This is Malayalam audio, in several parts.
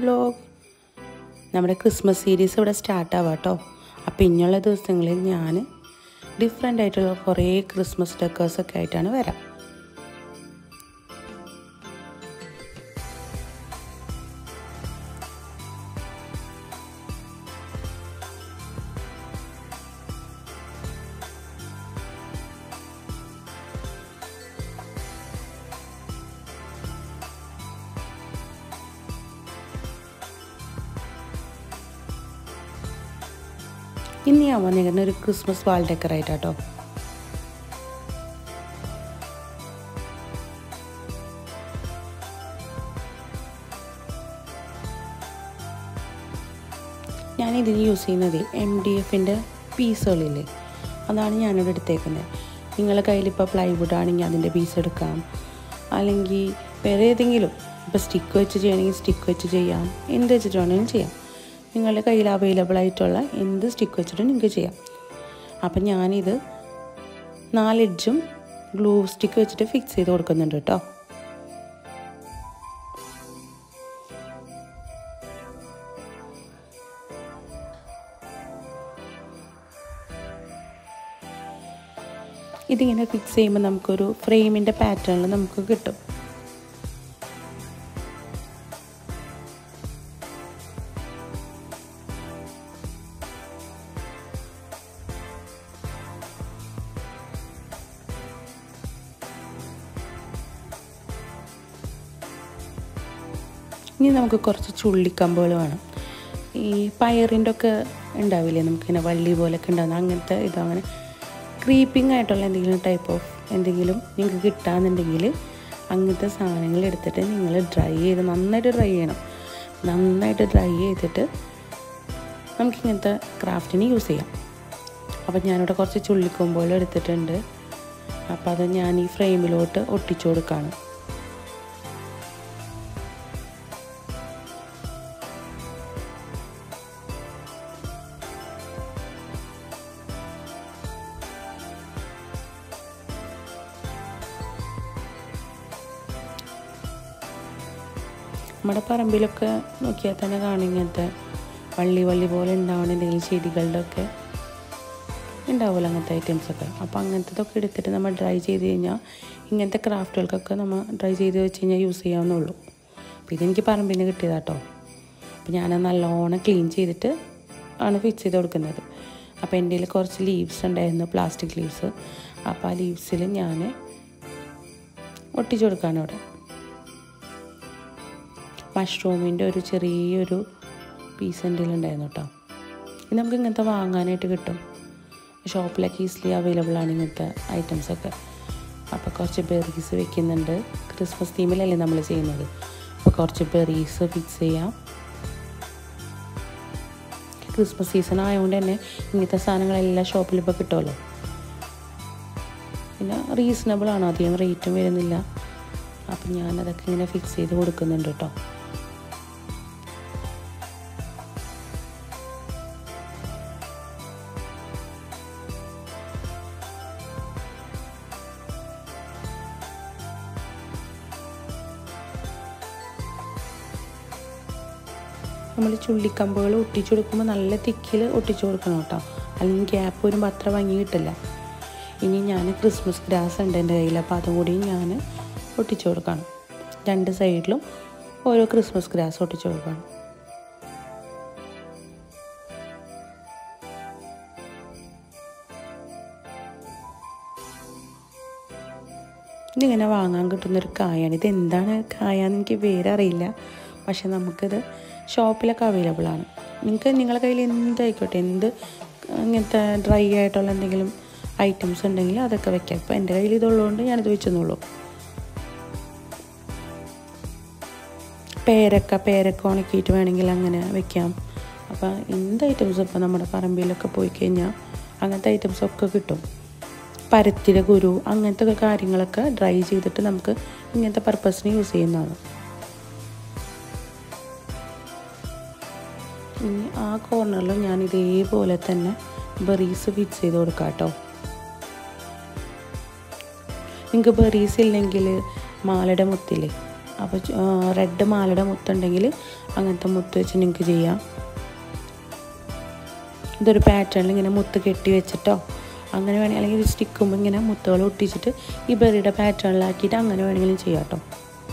വ്ലോഗ് നമ്മുടെ ക്രിസ്മസ് സീരീസ് ഇവിടെ സ്റ്റാർട്ട് ആവാം കേട്ടോ അപ്പോൾ ഇനിയുള്ള ദിവസങ്ങളിൽ ഞാൻ ഡിഫറെൻ്റ് ആയിട്ടുള്ള കുറേ ക്രിസ്മസ് ഡെക്കേഴ്സൊക്കെ ആയിട്ടാണ് വരാം ഇനി ഞാൻ വന്നിരിക്കുന്ന ഒരു ക്രിസ്മസ് വാൾ ഡെക്കറായിട്ടാട്ടോ ഞാൻ ഇതിന് യൂസ് ചെയ്യുന്നത് എം ഡി എഫിൻ്റെ പീസുകളില്ലേ അതാണ് ഞാനിവിടെ എടുത്തേക്കുന്നത് നിങ്ങളുടെ കയ്യിൽ ഇപ്പോൾ പ്ലൈവുഡ് ആണെങ്കിൽ അതിൻ്റെ പീസ് എടുക്കാം അല്ലെങ്കിൽ വേറെ ഏതെങ്കിലും ഇപ്പോൾ സ്റ്റിക്ക് വെച്ച് ചെയ്യണമെങ്കിൽ സ്റ്റിക്ക് വെച്ച് ചെയ്യാം എന്ത് വെച്ചിട്ട് വേണമെങ്കിലും ചെയ്യാം നിങ്ങളുടെ കയ്യിൽ അവൈലബിൾ ആയിട്ടുള്ള എന്ത് സ്റ്റിക്ക് വെച്ചിട്ടും നിങ്ങൾക്ക് ചെയ്യാം അപ്പം ഞാനിത് നാലിഡ്ജും ഗ്ലൂ സ്റ്റിക്ക് വെച്ചിട്ട് ഫിക്സ് ചെയ്ത് കൊടുക്കുന്നുണ്ട് കേട്ടോ ഇതിങ്ങനെ ഫിക്സ് ചെയ്യുമ്പോൾ നമുക്കൊരു ഫ്രെയിമിൻ്റെ പാറ്റേണിൽ നമുക്ക് കിട്ടും ഇനി നമുക്ക് കുറച്ച് ചുള്ളിക്കമ്പുകൾ വേണം ഈ പയറിൻ്റെ ഒക്കെ ഉണ്ടാവില്ലേ നമുക്കിങ്ങനെ വള്ളി പോലൊക്കെ ഉണ്ടാകുന്ന അങ്ങനത്തെ ഇത് അങ്ങനെ ക്രീപ്പിംഗ് ആയിട്ടുള്ള എന്തെങ്കിലും ടൈപ്പ് ഓഫ് എന്തെങ്കിലും നിങ്ങൾക്ക് കിട്ടാന്നുണ്ടെങ്കിൽ അങ്ങനത്തെ സാധനങ്ങൾ എടുത്തിട്ട് നിങ്ങൾ ഡ്രൈ ചെയ്ത് നന്നായിട്ട് ഡ്രൈ ചെയ്യണം നന്നായിട്ട് ഡ്രൈ ചെയ്തിട്ട് നമുക്കിങ്ങനത്തെ ക്രാഫ്റ്റിന് യൂസ് ചെയ്യാം അപ്പം ഞാനിവിടെ കുറച്ച് ചുള്ളിക്കൊമ്പുകൾ എടുത്തിട്ടുണ്ട് അപ്പോൾ അത് ഞാൻ ഈ ഫ്രെയിമിലോട്ട് ഒട്ടിച്ചു കൊടുക്കുകയാണ് നമ്മുടെ പറമ്പിലൊക്കെ നോക്കിയാൽ തന്നെ കാണും ഇങ്ങനത്തെ വള്ളി വള്ളി പോലെ ഉണ്ടാവണ എന്തെങ്കിലും ചെടികളുടെ ഒക്കെ ഉണ്ടാവുമല്ലോ അങ്ങനത്തെ ഐറ്റംസൊക്കെ അപ്പോൾ അങ്ങനത്തതൊക്കെ എടുത്തിട്ട് നമ്മൾ ഡ്രൈ ചെയ്ത് കഴിഞ്ഞാൽ ഇങ്ങനത്തെ ക്രാഫ്റ്റുകൾക്കൊക്കെ നമ്മൾ ഡ്രൈ ചെയ്ത് വെച്ച് കഴിഞ്ഞാൽ യൂസ് ചെയ്യാവുന്നുള്ളൂ അപ്പോൾ ഇതെനിക്ക് പറമ്പിൽ നിന്ന് കിട്ടിയതാട്ടോ അപ്പോൾ ഞാൻ നല്ലോണം ക്ലീൻ ചെയ്തിട്ട് ആണ് ഫിക്സ് ചെയ്ത് കൊടുക്കുന്നത് അപ്പോൾ എൻ്റെ കയ്യിൽ കുറച്ച് ലീവ്സ് ഉണ്ടായിരുന്നു പ്ലാസ്റ്റിക് ലീവ്സ് അപ്പോൾ ആ ലീവ്സിൽ ഞാൻ ഒട്ടിച്ചു കൊടുക്കുകയാണ് ഇവിടെ മഷ്റൂമിൻ്റെ ഒരു ചെറിയൊരു പീസ് എൻ്റെ ഉണ്ടായിരുന്നു കേട്ടോ ഇത് നമുക്ക് ഇങ്ങനത്തെ വാങ്ങാനായിട്ട് കിട്ടും ഷോപ്പിലൊക്കെ ഈസിലി അവൈലബിൾ ആണ് ഇങ്ങനത്തെ ഐറ്റംസൊക്കെ അപ്പോൾ കുറച്ച് ബെറീസ് വെക്കുന്നുണ്ട് ക്രിസ്മസ് തീമിലല്ലേ നമ്മൾ ചെയ്യുന്നത് അപ്പോൾ കുറച്ച് ബെറീസ് ഫിക്സ് ചെയ്യാം ക്രിസ്മസ് സീസൺ ആയതുകൊണ്ട് തന്നെ ഇങ്ങനത്തെ സാധനങ്ങളെല്ലാം ഷോപ്പിൽ ഇപ്പോൾ കിട്ടുമല്ലോ പിന്നെ റീസണബിൾ ആണ് അധികം റേറ്റും വരുന്നില്ല അപ്പം ഞാനതൊക്കെ ഇങ്ങനെ ഫിക്സ് ചെയ്ത് കൊടുക്കുന്നുണ്ട് കേട്ടോ നമ്മൾ ചുള്ളിക്കമ്പുകൾ ഒട്ടിച്ചു കൊടുക്കുമ്പോൾ നല്ല തിക്കിൽ ഒട്ടിച്ചു കൊടുക്കണം കേട്ടോ അല്ലെങ്കിൽ ഗ്യാപ്പ് വരുമ്പോൾ അത്ര ഭംഗി കിട്ടില്ല ഇനി ഞാൻ ക്രിസ്മസ് ഗ്രാസ് ഉണ്ട് എൻ്റെ കയ്യിൽ അപ്പോൾ അതും കൂടി ഞാൻ ഒട്ടിച്ചു കൊടുക്കണം രണ്ട് സൈഡിലും ഓരോ ക്രിസ്മസ് ഗ്രാസ് ഒട്ടിച്ചു കൊടുക്കണം ഇതിങ്ങനെ വാങ്ങാൻ കിട്ടുന്നൊരു കായാണ് ഇത് എന്താണ് കായാന്ന് എനിക്ക് പേര് അറിയില്ല പക്ഷെ നമുക്കിത് ഷോപ്പിലൊക്കെ അവൈലബിൾ ആണ് നിങ്ങൾക്ക് നിങ്ങളുടെ കയ്യിൽ എന്തായിക്കോട്ടെ എന്ത് ഇങ്ങനത്തെ ഡ്രൈ ആയിട്ടുള്ള എന്തെങ്കിലും ഐറ്റംസ് ഉണ്ടെങ്കിൽ അതൊക്കെ വെക്കാം ഇപ്പോൾ എൻ്റെ കയ്യിൽ ഇതുള്ളതുകൊണ്ട് ഞാനിത് വെച്ചെന്നുള്ളൂ പേരക്ക പേരക്ക ഉണക്കിയിട്ട് വേണമെങ്കിൽ അങ്ങനെ വെക്കാം അപ്പോൾ എന്ത് ഐറ്റംസ് ഇപ്പോൾ നമ്മുടെ പറമ്പിലൊക്കെ പോയി കഴിഞ്ഞാൽ അങ്ങനത്തെ ഐറ്റംസ് ഒക്കെ കിട്ടും പരത്തിര കുരു അങ്ങനത്തെ ഒക്കെ കാര്യങ്ങളൊക്കെ ഡ്രൈ ചെയ്തിട്ട് നമുക്ക് ഇങ്ങനത്തെ പർപ്പസിന് യൂസ് ചെയ്യുന്നതാണ് ഇനി ആ കോർണറിൽ ഞാൻ ഇതേപോലെ തന്നെ ബെറീസ് ഫിക്സ് ചെയ്ത് കൊടുക്കാം കേട്ടോ നിങ്ങൾക്ക് ബെറീസ് ഇല്ലെങ്കിൽ മാലയുടെ മുത്തില്ലേ അപ്പോൾ റെഡ് മാലയുടെ മുത്തുണ്ടെങ്കിൽ അങ്ങനത്തെ മുത്ത് വെച്ച് നിങ്ങൾക്ക് ചെയ്യാം ഇതൊരു പാറ്റേണിൽ ഇങ്ങനെ മുത്ത് കെട്ടി വെച്ചിട്ടോ അങ്ങനെ വേണമെങ്കിൽ അല്ലെങ്കിൽ ഇത് സ്റ്റിക്കുമ്പോൾ ഇങ്ങനെ മുത്തുകൾ ഒട്ടിച്ചിട്ട് ഈ ബെറിയുടെ പാറ്റേണിലാക്കിയിട്ട് അങ്ങനെ വേണമെങ്കിലും ചെയ്യാം കേട്ടോ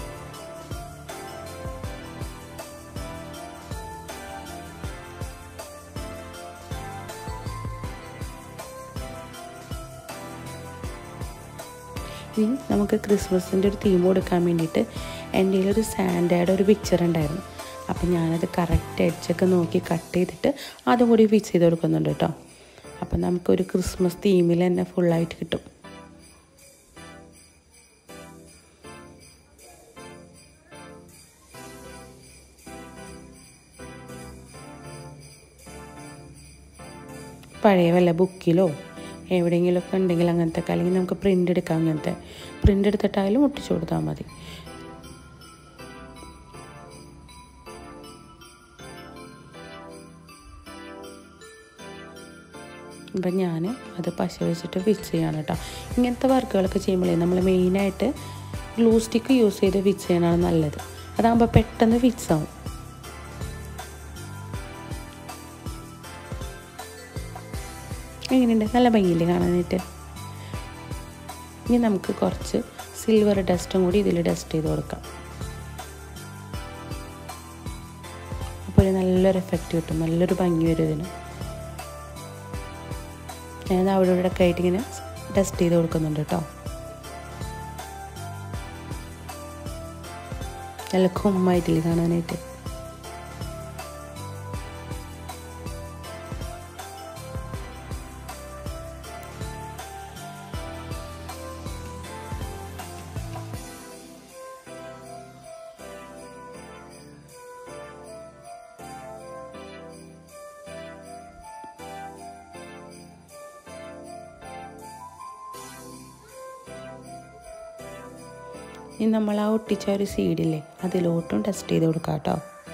ഇനി നമുക്ക് ക്രിസ്മസിൻ്റെ ഒരു തീം കൊടുക്കാൻ വേണ്ടിയിട്ട് എൻ്റെ കയ്യിലൊരു സാൻഡയുടെ ഒരു പിക്ചർ ഉണ്ടായിരുന്നു അപ്പം ഞാനത് കറക്റ്റ് എഡ്ജൊക്കെ നോക്കി കട്ട് ചെയ്തിട്ട് അതും കൂടി ഫിക്സ് ചെയ്ത് കൊടുക്കുന്നുണ്ട് കേട്ടോ അപ്പം നമുക്കൊരു ക്രിസ്മസ് തീമിൽ തന്നെ ഫുള്ളായിട്ട് കിട്ടും പഴയ വല്ല ബുക്കിലോ എവിടെയെങ്കിലുമൊക്കെ ഉണ്ടെങ്കിൽ അങ്ങനത്തെ ഒക്കെ അല്ലെങ്കിൽ നമുക്ക് പ്രിൻ്റ് എടുക്കാം അങ്ങനത്തെ പ്രിൻ്റ് എടുത്തിട്ടായാലും ഒട്ടിച്ചു കൊടുത്താൽ മതി അപ്പം ഞാൻ അത് പശ വെച്ചിട്ട് ഫിക്സ് ചെയ്യാണ് കേട്ടോ ഇങ്ങനത്തെ വർക്കുകളൊക്കെ ചെയ്യുമ്പോഴേ നമ്മൾ മെയിനായിട്ട് ഗ്ലൂ സ്റ്റിക്ക് യൂസ് ചെയ്ത് ഫിക്സ് ചെയ്യാനാണ് നല്ലത് അതാകുമ്പോൾ പെട്ടെന്ന് ഫിക്സ് ആവും എങ്ങനെയുണ്ട് നല്ല ഭംഗിയില്ലേ കാണാനായിട്ട് ഇനി നമുക്ക് കുറച്ച് സിൽവർ ഡസ്റ്റും കൂടി ഇതിൽ ഡസ്റ്റ് ചെയ്ത് കൊടുക്കാം അപ്പോൾ ഒരു നല്ലൊരു എഫക്റ്റ് കിട്ടും നല്ലൊരു ഭംഗി വരും ഇതിന് ഞാൻ അവിടെ ഇവിടെ ഒക്കെ ആയിട്ട് ഇങ്ങനെ ഡസ്റ്റ് ചെയ്ത് കൊടുക്കുന്നുണ്ട് കേട്ടോ നല്ല കുമ്മായിട്ടില്ല കാണാനായിട്ട് ഇനി നമ്മൾ ആ ഒട്ടിച്ച ഒരു സീഡില്ലേ അതിലോട്ടും ടെസ്റ്റ് ചെയ്ത് കൊടുക്കാം കേട്ടോ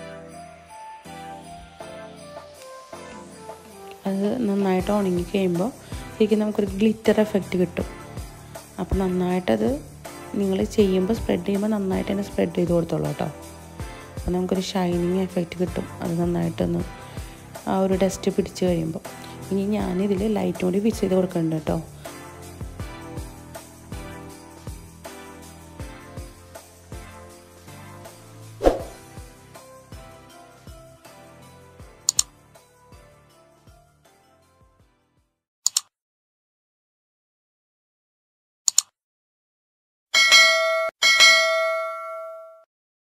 അത് നന്നായിട്ട് ഉണങ്ങി കഴിയുമ്പോൾ ശരിക്കും നമുക്കൊരു ഗ്ലിറ്റർ എഫക്റ്റ് കിട്ടും അപ്പോൾ നന്നായിട്ടത് നിങ്ങൾ ചെയ്യുമ്പോൾ സ്പ്രെഡ് ചെയ്യുമ്പോൾ നന്നായിട്ട് തന്നെ സ്പ്രെഡ് ചെയ്ത് കൊടുത്തോളൂ കേട്ടോ അപ്പോൾ നമുക്കൊരു ഷൈനിങ് എഫക്റ്റ് കിട്ടും അത് നന്നായിട്ടൊന്ന് ആ ഒരു ഡസ്റ്റ് പിടിച്ച് കഴിയുമ്പോൾ ഇനി ഞാനിതിൽ ലൈറ്റും കൂടി ഫിക്സ് ചെയ്ത് കൊടുക്കുന്നുണ്ട് കേട്ടോ